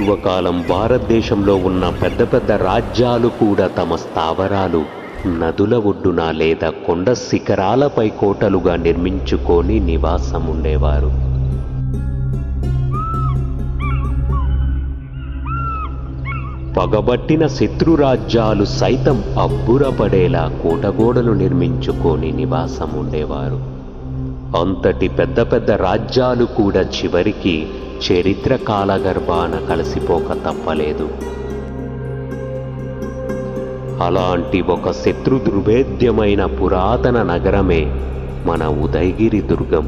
పూర్వకాలం భారతదేశంలో ఉన్న పెద్ద పెద్ద రాజ్యాలు కూడా తమ స్థావరాలు నదుల ఒడ్డున లేదా కొండ శిఖరాలపై కోటలుగా నిర్మించుకొని నివాసం ఉండేవారు పగబట్టిన శత్రురాజ్యాలు సైతం అబ్బురపడేలా కోటగోడలు నిర్మించుకొని నివాసం ఉండేవారు అంతటి పెద్ద పెద్ద రాజ్యాలు కూడా చివరికి చరిత్ర కాలగర్భాన కలిసిపోక తప్పలేదు అలాంటి ఒక శత్రు దుర్భేద్యమైన పురాతన నగరమే మన ఉదయగిరి దుర్గం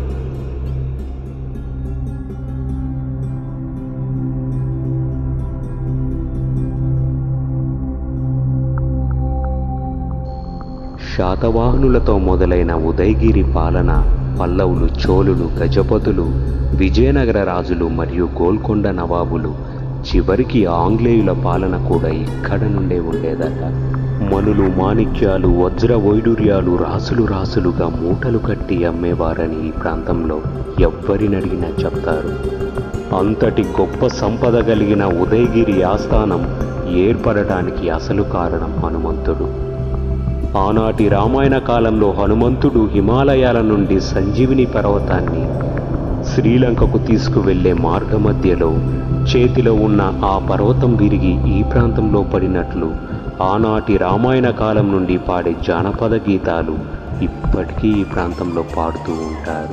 శాతవాహనులతో మొదలైన ఉదయగిరి పాలన పల్లవులు చోళులు గజపతులు విజయనగర రాజులు మరియు గోల్కొండ నవాబులు చివరికి ఆంగ్లేయుల పాలన కూడా ఇక్కడ నుండే ఉండేదట మనులు మాణిక్యాలు వజ్ర వైడూర్యాలు రాసులు రాసులుగా మూటలు కట్టి అమ్మేవారని ఈ ప్రాంతంలో ఎవ్వరినడిగినా చెప్తారు అంతటి గొప్ప సంపద కలిగిన ఉదయగిరి ఆస్థానం ఏర్పడటానికి అసలు కారణం హనుమంతుడు ఆనాటి రామాయణ కాలంలో హనుమంతుడు హిమాలయాల నుండి సంజీవిని పర్వతాన్ని శ్రీలంకకు తీసుకువెళ్లే మార్గమధ్యలో చేతిలో ఉన్న ఆ పర్వతం విరిగి ఈ ప్రాంతంలో పడినట్లు ఆనాటి రామాయణ కాలం నుండి పాడే జానపద గీతాలు ఇప్పటికీ ఈ ప్రాంతంలో పాడుతూ ఉంటారు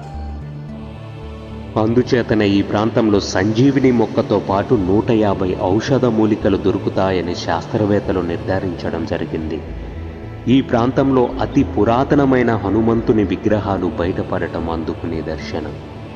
అందుచేతనే ఈ ప్రాంతంలో సంజీవిని మొక్కతో పాటు నూట యాభై ఔషధ మూలికలు దొరుకుతాయని శాస్త్రవేత్తలు నిర్ధారించడం జరిగింది ఈ ప్రాంతంలో అతి పురాతనమైన హనుమంతుని విగ్రహాలు బయటపడటం అందుకు నిదర్శనం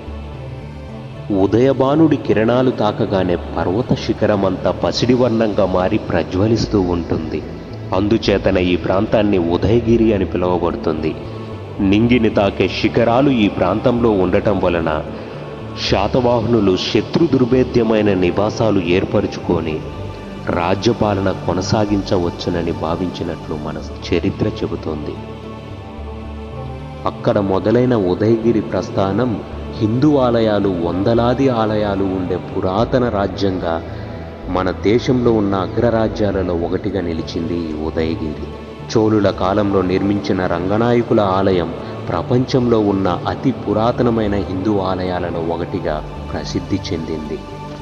ఉదయబానుడి కిరణాలు తాకగానే పర్వత శిఖరమంతా పసిడి వర్ణంగా మారి ప్రజ్వలిస్తూ ఉంటుంది అందుచేతన ఈ ప్రాంతాన్ని ఉదయగిరి అని పిలువబడుతుంది నింగిని తాకే శిఖరాలు ఈ ప్రాంతంలో ఉండటం వలన శాతవాహనులు శత్రు దుర్భేద్యమైన నివాసాలు ఏర్పరుచుకొని రాజ్యపాలన కొనసాగించవచ్చునని భావించినట్లు మన చరిత్ర చెబుతోంది అక్కడ మొదలైన ఉదయగిరి ప్రస్థానం హిందూ ఆలయాలు వందలాది ఆలయాలు ఉండే పురాతన రాజ్యంగా మన దేశంలో ఉన్న అగ్రరాజ్యాలలో ఒకటిగా నిలిచింది ఈ ఉదయగిరి చోళుల కాలంలో నిర్మించిన రంగనాయకుల ఆలయం ప్రపంచంలో ఉన్న అతి పురాతనమైన హిందూ ఆలయాలలో ఒకటిగా ప్రసిద్ధి చెందింది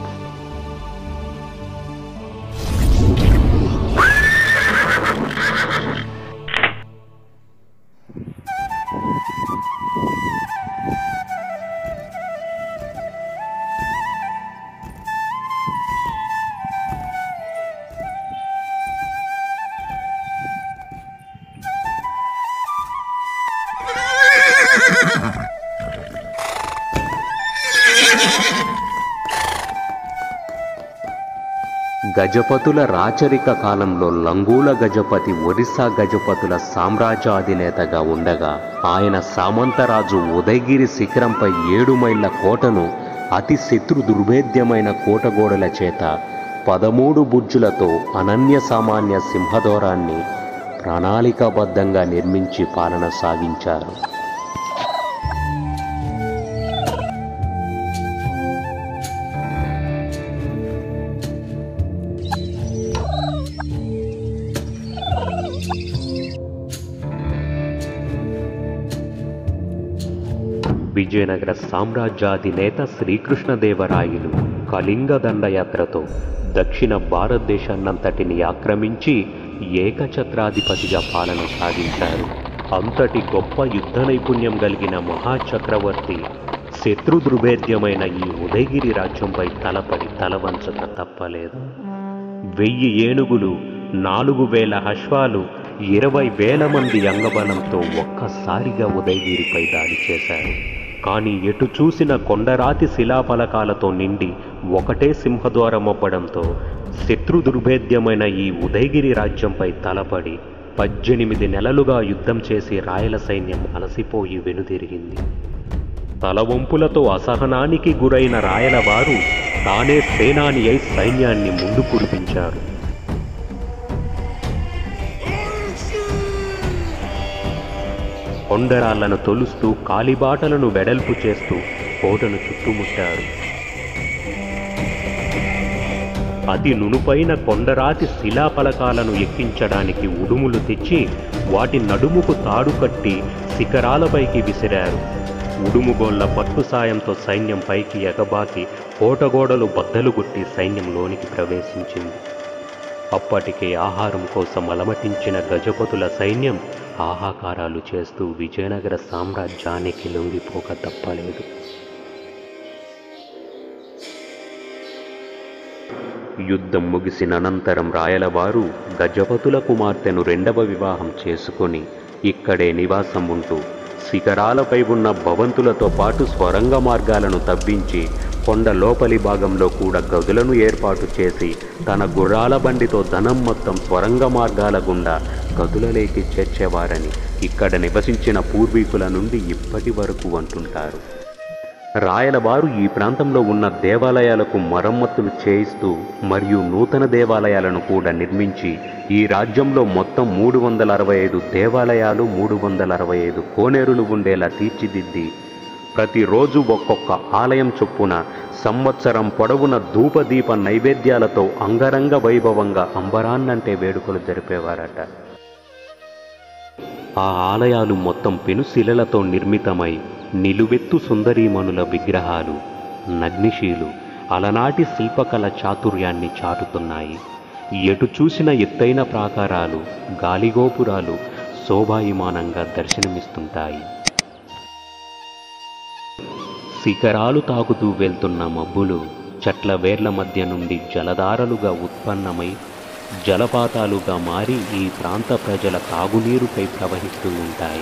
గజపతుల రాచరిక కాలంలో లంగూల గజపతి ఒరిస్సా గజపతుల సామ్రాజ్యాధినేతగా ఉండగా ఆయన సామంతరాజు ఉదయగిరి శిఖరంపై ఏడు మైళ్ళ కోటను అతి శత్రు దుర్భేద్యమైన కోటగోడల చేత పదమూడు బుర్జులతో అనన్య సామాన్య సింహదోరాన్ని ప్రణాళికాబద్ధంగా నిర్మించి పాలన సాగించారు విజయనగర సామ్రాజ్యాధినేత శ్రీకృష్ణదేవరాయలు కళింగ దండయాత్రతో దక్షిణ భారతదేశాన్నంతటిని ఆక్రమించి ఏకఛత్రాధిపతిగా పాలన సాగించారు అంతటి గొప్ప యుద్ధ నైపుణ్యం కలిగిన మహాచక్రవర్తి శత్రు దుర్భేద్యమైన ఈ ఉదయగిరి రాజ్యంపై తలపడి తలవంచక తప్పలేదు వెయ్యి ఏనుగులు నాలుగు వేల అశ్వాలు ఇరవై వేల మంది అంగబలంతో ఒక్కసారిగా ఉదయగిరిపై దాడి చేశారు కానీ ఎటు చూసిన కొండరాతి శిలాఫలకాలతో నిండి ఒకటే సింహద్వారం అవ్వడంతో శత్రు దుర్భేద్యమైన ఈ ఉదయగిరి రాజ్యంపై తలపడి పద్దెనిమిది నెలలుగా యుద్ధం చేసి రాయల సైన్యం అలసిపోయి వెనుదిరిగింది తలవంపులతో అసహనానికి గురైన రాయల వారు తానే సేనాని అయి సైన్యాన్ని ముందు కురిపించారు కొండరాళ్లను తొలుస్తూ కాలిబాటలను వెడల్పు చేస్తూ కోటను చుట్టుముట్టారు అతి నునుపైన కొండరాతి శిలాఫలకాలను ఎక్కించడానికి ఉడుములు తెచ్చి వాటి నడుముకు తాడు కట్టి శిఖరాలపైకి విసిరారు ఉడుముగోళ్ల పట్టు సాయంతో సైన్యం పైకి ఎగబాకి కోటగోడలు బద్దలు కొట్టి సైన్యం లోనికి ప్రవేశించింది అప్పటికే ఆహారం కోసం అలమటించిన గజపతుల సైన్యం ఆహాకారాలు చేస్తూ విజయనగర సామ్రాజ్యానికి లొంగిపోక తప్పలేదు యుద్ధం ముగిసిన అనంతరం రాయలవారు గజపతుల కుమార్తెను రెండవ వివాహం చేసుకొని ఇక్కడే నివాసం ఉంటూ శిఖరాలపై ఉన్న భవంతులతో పాటు స్వరంగ మార్గాలను తవ్వించి కొండ లోపలి భాగంలో కూడా గదులను ఏర్పాటు చేసి తన గుర్రాల బండితో ధనం మొత్తం స్వరంగ మార్గాల గుండా గదులలోకి చేర్చేవారని ఇక్కడ నివసించిన పూర్వీకుల నుండి ఇప్పటి వరకు అంటుంటారు రాయలవారు ఈ ప్రాంతంలో ఉన్న దేవాలయాలకు మరమ్మతులు చేయిస్తూ మరియు నూతన దేవాలయాలను కూడా నిర్మించి ఈ రాజ్యంలో మొత్తం మూడు వందల అరవై ఐదు దేవాలయాలు మూడు వందల అరవై ఐదు కోనేరులు ఉండేలా తీర్చిదిద్ది ప్రతిరోజు ఒక్కొక్క ఆలయం చొప్పున సంవత్సరం పొడవున ధూపదీప నైవేద్యాలతో అంగరంగ వైభవంగా అంబరాన్నంటే వేడుకలు జరిపేవారట ఆ ఆలయాలు మొత్తం పెనుశిలలతో నిర్మితమై నిలువెత్తు సుందరీమణుల విగ్రహాలు నగ్నిశీలు అలనాటి శిల్పకళ చాతుర్యాన్ని చాటుతున్నాయి ఎటు చూసిన ఎత్తైన ప్రాకారాలు గాలిగోపురాలు శోభాయమానంగా దర్శనమిస్తుంటాయి శిఖరాలు తాకుతూ వెళ్తున్న మబ్బులు చెట్ల వేర్ల మధ్య నుండి జలధారలుగా ఉత్పన్నమై జలపాతాలుగా మారి ఈ ప్రాంత ప్రజల తాగునీరుపై ప్రవహిస్తూ ఉంటాయి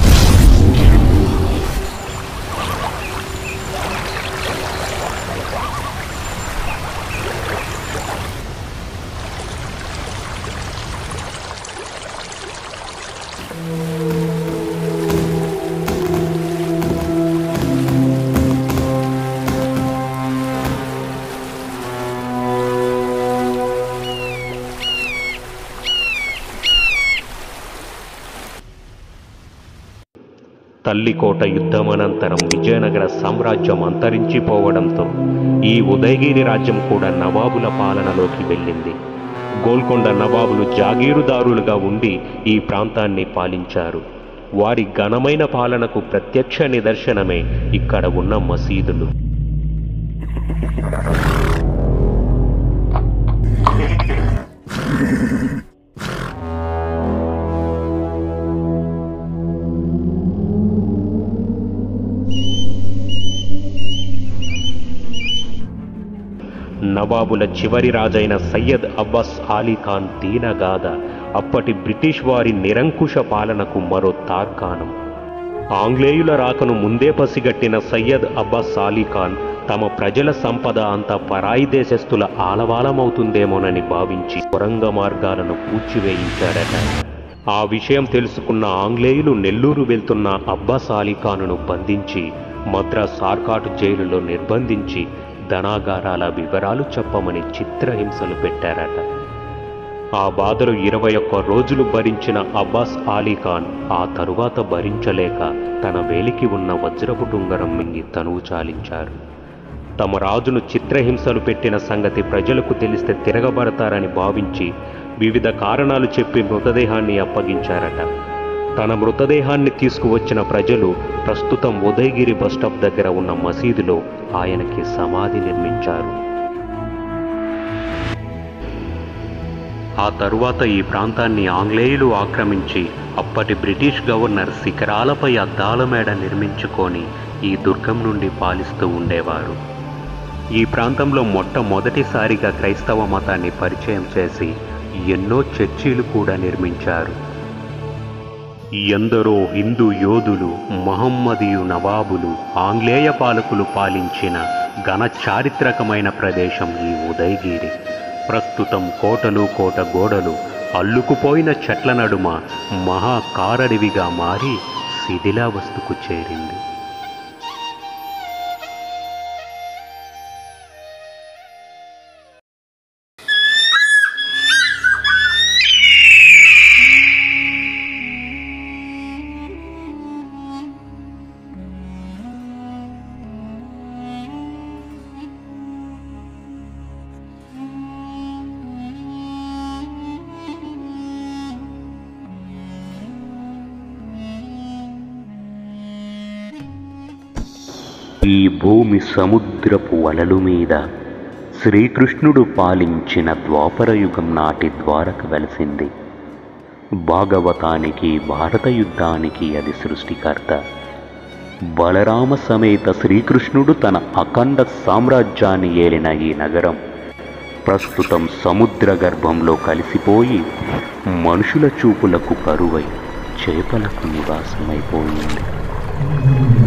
తల్లికోట యుద్ధమనంతరం విజయనగర సామ్రాజ్యం అంతరించిపోవడంతో ఈ ఉదయగిరి రాజ్యం కూడా నవాబుల పాలనలోకి వెళ్ళింది గోల్కొండ నవాబులు జాగీరుదారులుగా ఉండి ఈ ప్రాంతాన్ని పాలించారు వారి ఘనమైన పాలనకు ప్రత్యక్ష నిదర్శనమే ఇక్కడ ఉన్న మసీదులు నవాబుల చివరి రాజైన సయ్యద్ అబ్బాస్ అలీ ఖాన్ దీనగాథ అప్పటి బ్రిటిష్ వారి నిరంకుశ పాలనకు మరో తార్కాణం ఆంగ్లేయుల రాకను ముందే పసిగట్టిన సయ్యద్ అబ్బాస్ అలీ ఖాన్ తమ ప్రజల సంపద అంతా పరాయి దేశస్థుల ఆలవాలమవుతుందేమోనని భావించి సొరంగ మార్గాలను పూడ్చివేయించాడట ఆ విషయం తెలుసుకున్న ఆంగ్లేయులు నెల్లూరు వెళ్తున్న అబ్బాస్ అలీ ఖానును బంధించి మద్రాస్ ఆర్కాటు జైలులో నిర్బంధించి ధనాగారాల వివరాలు చెప్పమని చిత్రహింసలు పెట్టారట ఆ బాధలు ఇరవై ఒక్క రోజులు భరించిన అబ్బాస్ అలీ ఖాన్ ఆ తరువాత భరించలేక తన వేలికి ఉన్న వజ్రపు టుంగరం మింగి తనువు చాలించారు తమ రాజును చిత్రహింసలు పెట్టిన సంగతి ప్రజలకు తెలిస్తే తిరగబడతారని భావించి వివిధ కారణాలు చెప్పి మృతదేహాన్ని అప్పగించారట తన మృతదేహాన్ని తీసుకువచ్చిన ప్రజలు ప్రస్తుతం ఉదయగిరి బస్టాప్ దగ్గర ఉన్న మసీదులో ఆయనకి సమాధి నిర్మించారు ఆ తరువాత ఈ ప్రాంతాన్ని ఆంగ్లేయులు ఆక్రమించి అప్పటి బ్రిటిష్ గవర్నర్ శిఖరాలపై అద్దాల మేడ నిర్మించుకొని ఈ దుర్గం నుండి పాలిస్తూ ఉండేవారు ఈ ప్రాంతంలో మొట్టమొదటిసారిగా క్రైస్తవ మతాన్ని పరిచయం చేసి ఎన్నో చర్చీలు కూడా నిర్మించారు ఎందరో హిందూ యోధులు మహమ్మదీయు నవాబులు ఆంగ్లేయ పాలకులు పాలించిన ఘన చారిత్రకమైన ప్రదేశం ఈ ఉదయగిరి ప్రస్తుతం కోటలు కోట గోడలు అల్లుకుపోయిన చెట్ల నడుమ మహా కారడివిగా మారి శిథిలావస్థకు చేరింది ఈ భూమి సముద్రపు వలలు మీద శ్రీకృష్ణుడు పాలించిన ద్వాపరయుగం నాటి ద్వారక వెలసింది భాగవతానికి భారత యుద్ధానికి అది సృష్టికర్త బలరామ సమేత శ్రీకృష్ణుడు తన అఖండ సామ్రాజ్యాన్ని ఏలిన ఈ నగరం ప్రస్తుతం సముద్ర గర్భంలో కలిసిపోయి మనుషుల చూపులకు కరువై చేపలకు నివాసమైపోయింది